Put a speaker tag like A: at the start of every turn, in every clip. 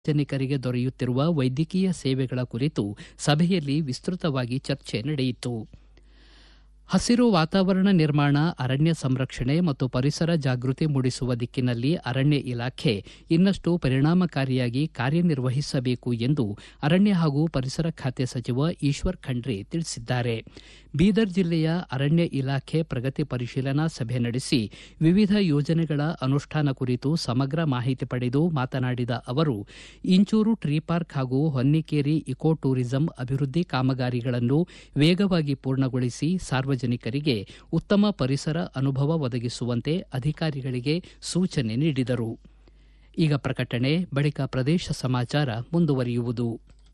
A: ಸಾರ್ವಜನಿಕರಿಗೆ ದೊರೆಯುತ್ತಿರುವ ವೈದ್ಯಕೀಯ ಸೇವೆಗಳ ಕುರಿತು ಸಭೆಯಲ್ಲಿ ವಿಸ್ತೃತವಾಗಿ ಚರ್ಚೆ ನಡೆಯಿತು ಹಸಿರು ವಾತಾವರಣ ನಿರ್ಮಾಣ ಅರಣ್ಯ ಸಂರಕ್ಷಣೆ ಮತ್ತು ಪರಿಸರ ಜಾಗೃತಿ ಮೂಡಿಸುವ ದಿಕ್ಕಿನಲ್ಲಿ ಅರಣ್ಯ ಇಲಾಖೆ ಇನ್ನಷ್ಟು ಪರಿಣಾಮಕಾರಿಯಾಗಿ ಕಾರ್ಯನಿರ್ವಹಿಸಬೇಕು ಎಂದು ಅರಣ್ಯ ಹಾಗೂ ಪರಿಸರ ಖಾತೆ ಸಚಿವ ಈಶ್ವರ್ ಖಂಡ್ರೆ ತಿಳಿಸಿದ್ದಾರೆ ಬೀದರ್ ಜಿಲ್ಲೆಯ ಅರಣ್ಯ ಇಲಾಖೆ ಪ್ರಗತಿ ಪರಿಶೀಲನಾ ಸಭೆ ನಡೆಸಿ ವಿವಿಧ ಯೋಜನೆಗಳ ಅನುಷ್ಠಾನ ಕುರಿತು ಸಮಗ್ರ ಮಾಹಿತಿ ಪಡೆದು ಮಾತನಾಡಿದ ಅವರು ಇಂಚೂರು ಟ್ರೀ ಪಾರ್ಕ್ ಹಾಗೂ ಹೊನ್ನಿಕೇರಿ ಇಕೋ ಟೂರಿಸಂ ಅಭಿವೃದ್ಧಿ ಕಾಮಗಾರಿಗಳನ್ನು ವೇಗವಾಗಿ ಪೂರ್ಣಗೊಳಿಸಿ ಸಾರ್ವಜನಿಕರಿಗೆ ಉತ್ತಮ ಪರಿಸರ ಅನುಭವ ಒದಗಿಸುವಂತೆ ಅಧಿಕಾರಿಗಳಿಗೆ ಸೂಚನೆ ನೀಡಿದರು ಈಗ ಪ್ರಕಟಣೆ ಬಳಿಕ ಪ್ರದೇಶ ಸಮಾಚಾರ ಮುಂದುವರಿಯುವುದು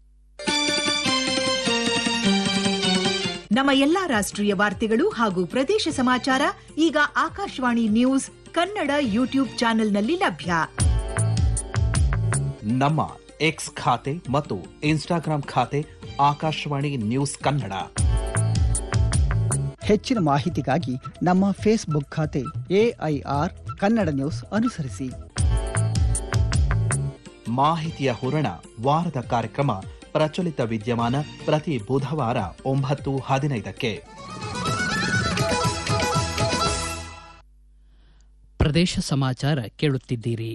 B: ನಮ್ಮ ಎಲ್ಲಾ ರಾಷ್ಟ್ರೀಯ ವಾರ್ತೆಗಳು ಹಾಗೂ ಪ್ರದೇಶ ಸಮಾಚಾರ ಈಗ ಆಕಾಶವಾಣಿ ನ್ಯೂಸ್ ಕನ್ನಡ ಯೂಟ್ಯೂಬ್ ಚಾನೆಲ್ನಲ್ಲಿ ಲಭ್ಯ
C: ನಮ್ಮ ಎಕ್ಸ್ ಖಾತೆ ಮತ್ತು ಇನ್ಸ್ಟಾಗ್ರಾಂ ಖಾತೆ ಆಕಾಶವಾಣಿ ನ್ಯೂಸ್ ಕನ್ನಡ
D: ಹೆಚ್ಚಿನ ಮಾಹಿತಿಗಾಗಿ ನಮ್ಮ ಫೇಸ್ಬುಕ್ ಖಾತೆ ಎಐಆರ್ ಕನ್ನಡ ನ್ಯೂಸ್ ಅನುಸರಿಸಿ
C: ಮಾಹಿತಿಯ ಹೂರಣ ವಾರದ ಕಾರ್ಯಕ್ರಮ ಪ್ರಚಲಿತ ವಿದ್ಯಮಾನ ಪ್ರತಿ ಬುಧವಾರ ಒಂಬತ್ತು ಹದಿನೈದಕ್ಕೆ
A: ಪ್ರದೇಶ ಸಮಾಚಾರ ಕೇಳುತ್ತಿದ್ದೀರಿ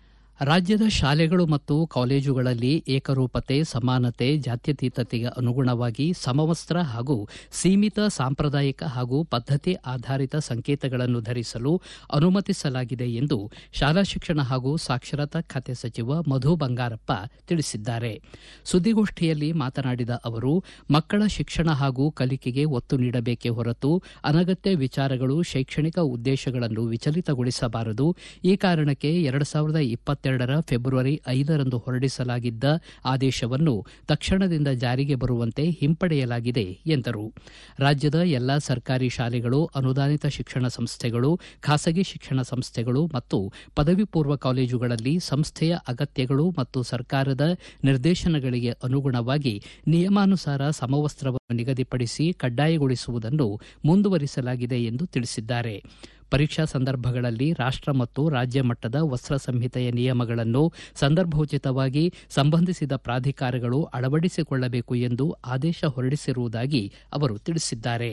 A: ರಾಜ್ಯದ ಶಾಲೆಗಳು ಮತ್ತು ಕಾಲೇಜುಗಳಲ್ಲಿ ಏಕರೂಪತೆ ಸಮಾನತೆ ಜಾತ್ಯತೀತತೆಗೆ ಅನುಗುಣವಾಗಿ ಸಮವಸ್ತ್ರ ಹಾಗೂ ಸೀಮಿತ ಸಾಂಪ್ರದಾಯಿಕ ಹಾಗೂ ಪದ್ಧತಿ ಆಧಾರಿತ ಸಂಕೇತಗಳನ್ನು ಧರಿಸಲು ಅನುಮತಿಸಲಾಗಿದೆ ಎಂದು ಶಾಲಾ ಶಿಕ್ಷಣ ಹಾಗೂ ಸಾಕ್ಷರತಾ ಖಾತೆ ಸಚಿವ ಮಧು ಬಂಗಾರಪ್ಪ ತಿಳಿಸಿದ್ದಾರೆ ಸುದ್ದಿಗೋಷ್ಠಿಯಲ್ಲಿ ಮಾತನಾಡಿದ ಅವರು ಮಕ್ಕಳ ಶಿಕ್ಷಣ ಹಾಗೂ ಕಲಿಕೆಗೆ ಒತ್ತು ನೀಡಬೇಕೇ ಹೊರತು ಅನಗತ್ಯ ವಿಚಾರಗಳು ಶೈಕ್ಷಣಿಕ ಉದ್ದೇಶಗಳನ್ನು ವಿಚಲಿತಗೊಳಿಸಬಾರದು ಈ ಕಾರಣಕ್ಕೆ ಎರಡು ಸಾವಿರದ ಇಪ್ಪತ್ತೆರಡರ ಫೆಬ್ರವರಿ ಐದರಂದು ಹೊರಡಿಸಲಾಗಿದ್ದ ಆದೇಶವನ್ನು ತಕ್ಷಣದಿಂದ ಜಾರಿಗೆ ಬರುವಂತೆ ಹಿಂಪಡೆಯಲಾಗಿದೆ ಎಂದರು ರಾಜ್ಯದ ಎಲ್ಲಾ ಸರ್ಕಾರಿ ಶಾಲೆಗಳು ಅನುದಾನಿತ ಶಿಕ್ಷಣ ಸಂಸ್ಥೆಗಳು ಖಾಸಗಿ ಶಿಕ್ಷಣ ಸಂಸ್ಥೆಗಳು ಮತ್ತು ಪದವಿ ಪೂರ್ವ ಕಾಲೇಜುಗಳಲ್ಲಿ ಸಂಸ್ಥೆಯ ಅಗತ್ಯಗಳು ಮತ್ತು ಸರ್ಕಾರದ ನಿರ್ದೇಶನಗಳಿಗೆ ಅನುಗುಣವಾಗಿ ನಿಯಮಾನುಸಾರ ಸಮವಸ್ತ್ರವನ್ನು ನಿಗದಿಪಡಿಸಿ ಕಡ್ಡಾಯಗೊಳಿಸುವುದನ್ನು ಮುಂದುವರಿಸಲಾಗಿದೆ ಎಂದು ತಿಳಿಸಿದ್ದಾರೆ ಪರೀಕ್ಷಾ ಸಂದರ್ಭಗಳಲ್ಲಿ ರಾಷ್ಟ ಮತ್ತು ರಾಜ್ಯ ಮಟ್ಟದ ವಸ್ತ್ರ ಸಂಹಿತೆಯ ನಿಯಮಗಳನ್ನು ಸಂದರ್ಭೋಚಿತವಾಗಿ ಸಂಬಂಧಿಸಿದ ಪ್ರಾಧಿಕಾರಗಳು ಅಳವಡಿಸಿಕೊಳ್ಳಬೇಕು ಎಂದು ಆದೇಶ ಹೊರಡಿಸಿರುವುದಾಗಿ ಅವರು ತಿಳಿಸಿದ್ದಾರೆ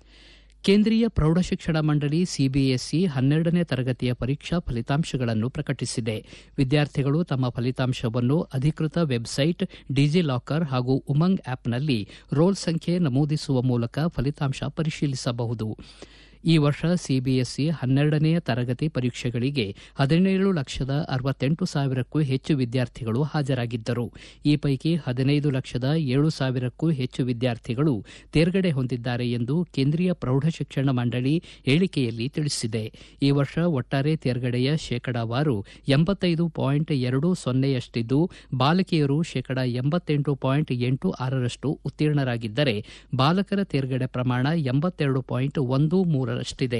A: ಕೇಂದ್ರೀಯ ಪ್ರೌಢಶಿಕ್ಷಣ ಮಂಡಳಿ ಸಿಬಿಎಸ್ಇ ಹನ್ನೆರಡನೇ ತರಗತಿಯ ಪರೀಕ್ಷಾ ಫಲಿತಾಂಶಗಳನ್ನು ಪ್ರಕಟಿಸಿದೆ ವಿದ್ಯಾರ್ಥಿಗಳು ತಮ್ಮ ಫಲಿತಾಂಶವನ್ನು ಅಧಿಕೃತ ವೆಬ್ಸೈಟ್ ಡಿಜಿಲಾಕರ್ ಹಾಗೂ ಉಮಂಗ್ ಆಪ್ನಲ್ಲಿ ರೋಲ್ ಸಂಖ್ಯೆ ನಮೂದಿಸುವ ಮೂಲಕ ಫಲಿತಾಂಶ ಪರಿಶೀಲಿಸಬಹುದು ಈ ವರ್ಷ ಸಿಬಿಎಸ್ಇ ಹನ್ನೆರಡನೆಯ ತರಗತಿ ಪರೀಕ್ಷೆಗಳಿಗೆ ಹದಿನೇಳು ಲಕ್ಷದ ಅರವತ್ತೆಂಟು ಸಾವಿರಕ್ಕೂ ಹೆಚ್ಚು ವಿದ್ಯಾರ್ಥಿಗಳು ಹಾಜರಾಗಿದ್ದರು ಈ ಪೈಕಿ ಹದಿನೈದು ಲಕ್ಷದ ಏಳು ಸಾವಿರಕ್ಕೂ ಹೆಚ್ಚು ವಿದ್ಯಾರ್ಥಿಗಳು ತೇರ್ಗಡೆ ಹೊಂದಿದ್ದಾರೆ ಎಂದು ಕೇಂದ್ರೀಯ ಪ್ರೌಢಶಿಕ್ಷಣ ಮಂಡಳಿ ಹೇಳಿಕೆಯಲ್ಲಿ ತಿಳಿಸಿದೆ ಈ ವರ್ಷ ಒಟ್ಟಾರೆ ತೇರ್ಗಡೆಯ ಶೇಕಡಾವಾರು ಎಂಬತ್ತೈದು ಪಾಯಿಂಟ್ ಎರಡು ಸೊನ್ನೆಯಷ್ಟಿದ್ದು ಬಾಲಕಿಯರು ಶೇಕಡ ಎಂಬತ್ತೆಂಟು ಪಾಯಿಂಟ್ ಎಂಟು ಆರರಷ್ಟು ಉತ್ತೀರ್ಣರಾಗಿದ್ದರೆ ಬಾಲಕರ ತೇರ್ಗಡೆ ಪ್ರಮಾಣ ಎಂಬತ್ತೆರಡು ಪಾಯಿಂಟ್ ಒಂದು ಮೂರರಷ್ಟಿದೆ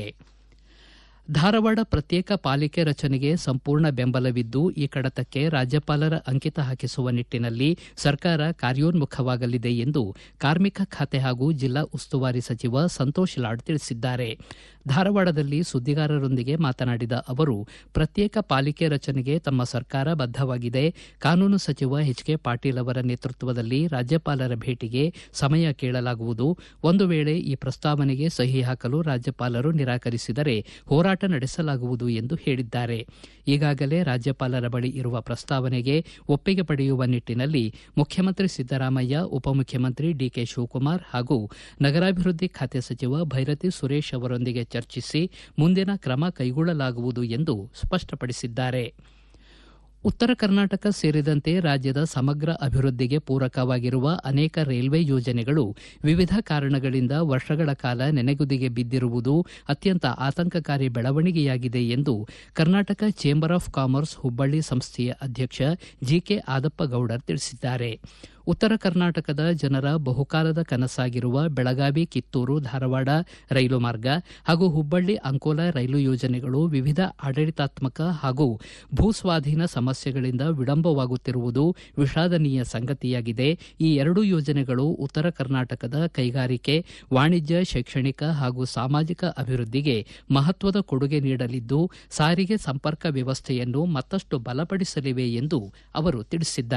A: ಧಾರವಾಡ ಪ್ರತ್ಯೇಕ ಪಾಲಿಕೆ ರಚನೆಗೆ ಸಂಪೂರ್ಣ ಬೆಂಬಲವಿದ್ದು ಈ ಕಡತಕ್ಕೆ ರಾಜ್ಯಪಾಲರ ಅಂಕಿತ ಹಾಕಿಸುವ ನಿಟ್ಟಿನಲ್ಲಿ ಸರ್ಕಾರ ಕಾರ್ಯೋನ್ಮುಖವಾಗಲಿದೆ ಎಂದು ಕಾರ್ಮಿಕ ಖಾತೆ ಹಾಗೂ ಜಿಲ್ಲಾ ಉಸ್ತುವಾರಿ ಸಚಿವ ಸಂತೋಷ್ ಲಾಡ್ ತಿಳಿಸಿದ್ದಾರೆ ಧಾರವಾಡದಲ್ಲಿ ಸುದ್ದಿಗಾರರೊಂದಿಗೆ ಮಾತನಾಡಿದ ಅವರು ಪ್ರತ್ಯೇಕ ಪಾಲಿಕೆ ರಚನೆಗೆ ತಮ್ಮ ಸರ್ಕಾರ ಬದ್ದವಾಗಿದೆ ಕಾನೂನು ಸಚಿವ ಎಚ್ ಕೆ ಪಾಟೀಲ್ ಅವರ ನೇತೃತ್ವದಲ್ಲಿ ರಾಜ್ಯಪಾಲರ ಭೇಟಿಗೆ ಸಮಯ ಕೇಳಲಾಗುವುದು ಒಂದು ವೇಳೆ ಈ ಪ್ರಸ್ತಾವನೆಗೆ ಸಹಿ ಹಾಕಲು ರಾಜ್ಯಪಾಲರು ನಿರಾಕರಿಸಿದರೆ ಹೋರಾಟ ನಡೆಸಲಾಗುವುದು ಎಂದು ಹೇಳಿದ್ದಾರೆ ಈಗಾಗಲೇ ರಾಜ್ಯಪಾಲರ ಬಳಿ ಇರುವ ಪ್ರಸ್ತಾವನೆಗೆ ಒಪ್ಪಿಗೆ ಪಡೆಯುವ ನಿಟ್ಟಿನಲ್ಲಿ ಮುಖ್ಯಮಂತ್ರಿ ಸಿದ್ದರಾಮಯ್ಯ ಉಪಮುಖ್ಯಮಂತ್ರಿ ಡಿಕೆ ಶಿವಕುಮಾರ್ ಹಾಗೂ ನಗರಾಭಿವೃದ್ಧಿ ಖಾತೆ ಸಚಿವ ಭೈರತಿ ಸುರೇಶ್ ಅವರೊಂದಿಗೆ ಚರ್ಚಿಸಿ ಮುಂದಿನ ಕ್ರಮ ಕೈಗೊಳ್ಳಲಾಗುವುದು ಎಂದು ಸ್ಪಷ್ಟಪಡಿಸಿದ್ದಾರೆ ಉತ್ತರ ಕರ್ನಾಟಕ ಸೇರಿದಂತೆ ರಾಜ್ಯದ ಸಮಗ್ರ ಅಭಿವೃದ್ಧಿಗೆ ಪೂರಕವಾಗಿರುವ ಅನೇಕ ರೈಲ್ವೆ ಯೋಜನೆಗಳು ವಿವಿಧ ಕಾರಣಗಳಿಂದ ವರ್ಷಗಳ ಕಾಲ ನೆನೆಗುದಿಗೆ ಬಿದ್ದಿರುವುದು ಅತ್ಯಂತ ಆತಂಕಕಾರಿ ಬೆಳವಣಿಗೆಯಾಗಿದೆ ಎಂದು Karnataka chamber of commerce Hubballi ಸಂಸ್ಥೆಯ ಅಧ್ಯಕ್ಷ ಜಿಕೆ ಆದಪ್ಪ ಗೌಡರ್ ತಿಳಿಸಿದ್ದಾರೆ ಉತ್ತರ ಕರ್ನಾಟಕದ ಜನರ ಬಹುಕಾಲದ ಕನಸಾಗಿರುವ ಬೆಳಗಾವಿ ಕಿತ್ತೂರು ಧಾರವಾಡ ರೈಲು ಮಾರ್ಗ ಹಾಗೂ ಹುಬ್ಬಳ್ಳಿ ಅಂಕೋಲ ರೈಲು ಯೋಜನೆಗಳು ವಿವಿಧ ಆಡಳಿತಾತ್ಮಕ ಹಾಗೂ ಭೂಸ್ವಾಧೀನ ಸಮಸ್ಯೆಗಳಿಂದ ವಿಳಂಬವಾಗುತ್ತಿರುವುದು ವಿಷಾದನೀಯ ಸಂಗತಿಯಾಗಿದೆ ಈ ಎರಡೂ ಯೋಜನೆಗಳು ಉತ್ತರ ಕರ್ನಾಟಕದ ಕೈಗಾರಿಕೆ ವಾಣಿಜ್ಯ ಶೈಕ್ಷಣಿಕ ಹಾಗೂ ಸಾಮಾಜಿಕ ಅಭಿವೃದ್ಧಿಗೆ ಮಹತ್ವದ ಕೊಡುಗೆ ನೀಡಲಿದ್ದು ಸಾರಿಗೆ ಸಂಪರ್ಕ ವ್ಯವಸ್ಥೆಯನ್ನು ಮತ್ತಷ್ಟು ಬಲಪಡಿಸಲಿವೆ ಎಂದು ಅವರು ತಿಳಿಸಿದ್ದಾರೆ